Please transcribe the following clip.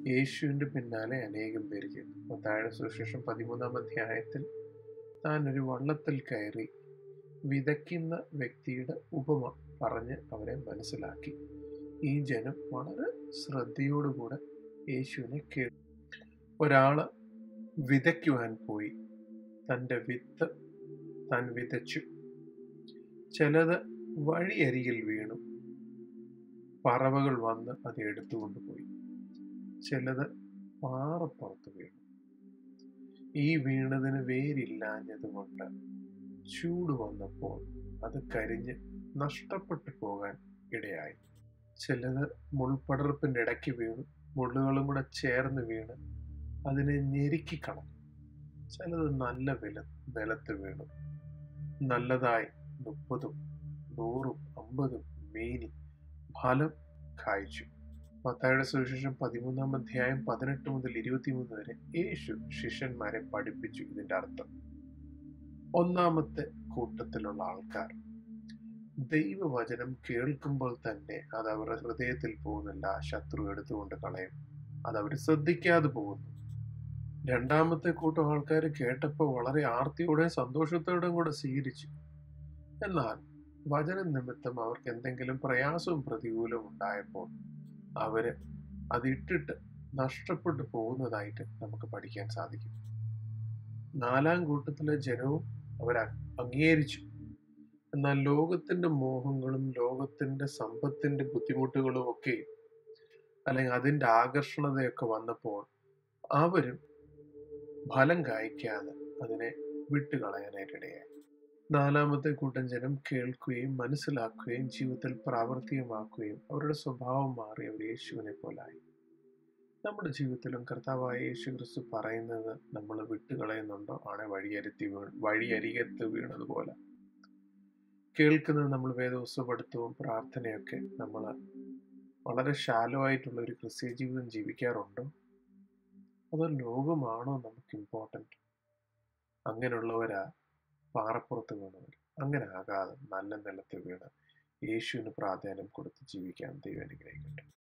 യേശുവിൻ്റെ പിന്നാലെ അനേകം പേര് ചെയ്തു മത്തായുടെ സുവിശേഷം പതിമൂന്നാം അധ്യായത്തിൽ താൻ ഒരു വള്ളത്തിൽ കയറി വിതയ്ക്കുന്ന വ്യക്തിയുടെ ഉപമ പറഞ്ഞ് അവരെ മനസ്സിലാക്കി ഈ ജനം വളരെ ശ്രദ്ധയോടുകൂടെ യേശുവിനെ കേട്ടു ഒരാള് വിതയ്ക്കുവാൻ പോയി തൻ്റെ വിത്ത് താൻ വിതച്ചു ചിലത് വഴിയരികിൽ വീണു പറവകൾ വന്ന് അത് എടുത്തുകൊണ്ടുപോയി ചിലത് പാറപ്പുറത്ത് വീണു ഈ വീണതിന് വേരില്ലാഞ്ഞതുകൊണ്ട് ചൂട് വന്നപ്പോൾ അത് കരിഞ്ഞ് നഷ്ടപ്പെട്ടു പോകാൻ ഇടയായി ചിലത് മുൾപടർപ്പിൻ്റെ ഇടയ്ക്ക് വീണു മുള്ളുകളും കൂടെ ചേർന്ന് വീണ് അതിനെ ഞെരുക്കിക്കളഞ്ഞു ചിലത് നല്ല വില ബലത്ത് വീണു നല്ലതായി മുപ്പതും നൂറും അമ്പതും മേനി ഫലം കായ്ച്ചു മത്തായുടെ സുവിശേഷം പതിമൂന്നാം അധ്യായം പതിനെട്ട് മുതൽ ഇരുപത്തിമൂന്ന് വരെ യേശു ശിഷ്യന്മാരെ പഠിപ്പിച്ചു ഇതിന്റെ അർത്ഥം ഒന്നാമത്തെ കൂട്ടത്തിലുള്ള ആൾക്കാർ ദൈവവചനം കേൾക്കുമ്പോൾ തന്നെ അത് അവരുടെ ഹൃദയത്തിൽ പോകുന്നില്ല ശത്രു എടുത്തുകൊണ്ട് കളയും അത് അവർ ശ്രദ്ധിക്കാതെ പോകുന്നു രണ്ടാമത്തെ കൂട്ടം ആൾക്കാർ കേട്ടപ്പോൾ വളരെ ആർത്തിയോടെയും സന്തോഷത്തോടെയും കൂടെ സ്വീകരിച്ചു എന്നാൽ വചന നിമിത്തം അവർക്ക് എന്തെങ്കിലും പ്രയാസവും പ്രതികൂലവും ഉണ്ടായപ്പോൾ അവര് അതിട്ടിട്ട് നഷ്ടപ്പെട്ടു പോകുന്നതായിട്ട് നമുക്ക് പഠിക്കാൻ സാധിക്കും നാലാം കൂട്ടത്തിലെ ജനവും അവർ അംഗീകരിച്ചു എന്നാൽ ലോകത്തിന്റെ മോഹങ്ങളും ലോകത്തിന്റെ സമ്പത്തിന്റെ ബുദ്ധിമുട്ടുകളും ഒക്കെ അല്ലെങ്കിൽ അതിന്റെ ആകർഷണതയൊക്കെ വന്നപ്പോൾ അവരും ഫലം കായ്ക്കാതെ അതിനെ വിട്ടുകളയാനായിട്ടിടയായി നാലാമത്തെ കൂട്ടം ജനം കേൾക്കുകയും മനസ്സിലാക്കുകയും ജീവിതത്തിൽ പ്രാവർത്തികമാക്കുകയും അവരുടെ സ്വഭാവം മാറി അവർ യേശുവിനെ പോലായി നമ്മുടെ ജീവിതത്തിലും കർത്താവായ യേശു ക്രിസ്തു പറയുന്നത് നമ്മൾ വിട്ടുകളയുന്നുണ്ടോ ആണെ വഴിയരുത്തി വീണ് വഴിയരികത്ത് വീണതുപോലെ കേൾക്കുന്നത് നമ്മൾ വേദോത്സവപ്പെടുത്തവും പ്രാർത്ഥനയൊക്കെ നമ്മൾ വളരെ ശാലോ ആയിട്ടുള്ള ഒരു ക്രിസ്ത്യ ജീവിതം ജീവിക്കാറുണ്ടോ അതോ ലോകമാണോ നമുക്ക് ഇമ്പോർട്ടൻ്റ് അങ്ങനെയുള്ളവരാ പാറപ്പുറത്ത് വീണവർ അങ്ങനെ ആകാതെ നല്ല നിലത്ത് വീണ് യേശുവിന് പ്രാധാന്യം കൊടുത്ത് ജീവിക്കാൻ ദൈവം അനുഗ്രഹിക്കട്ടെ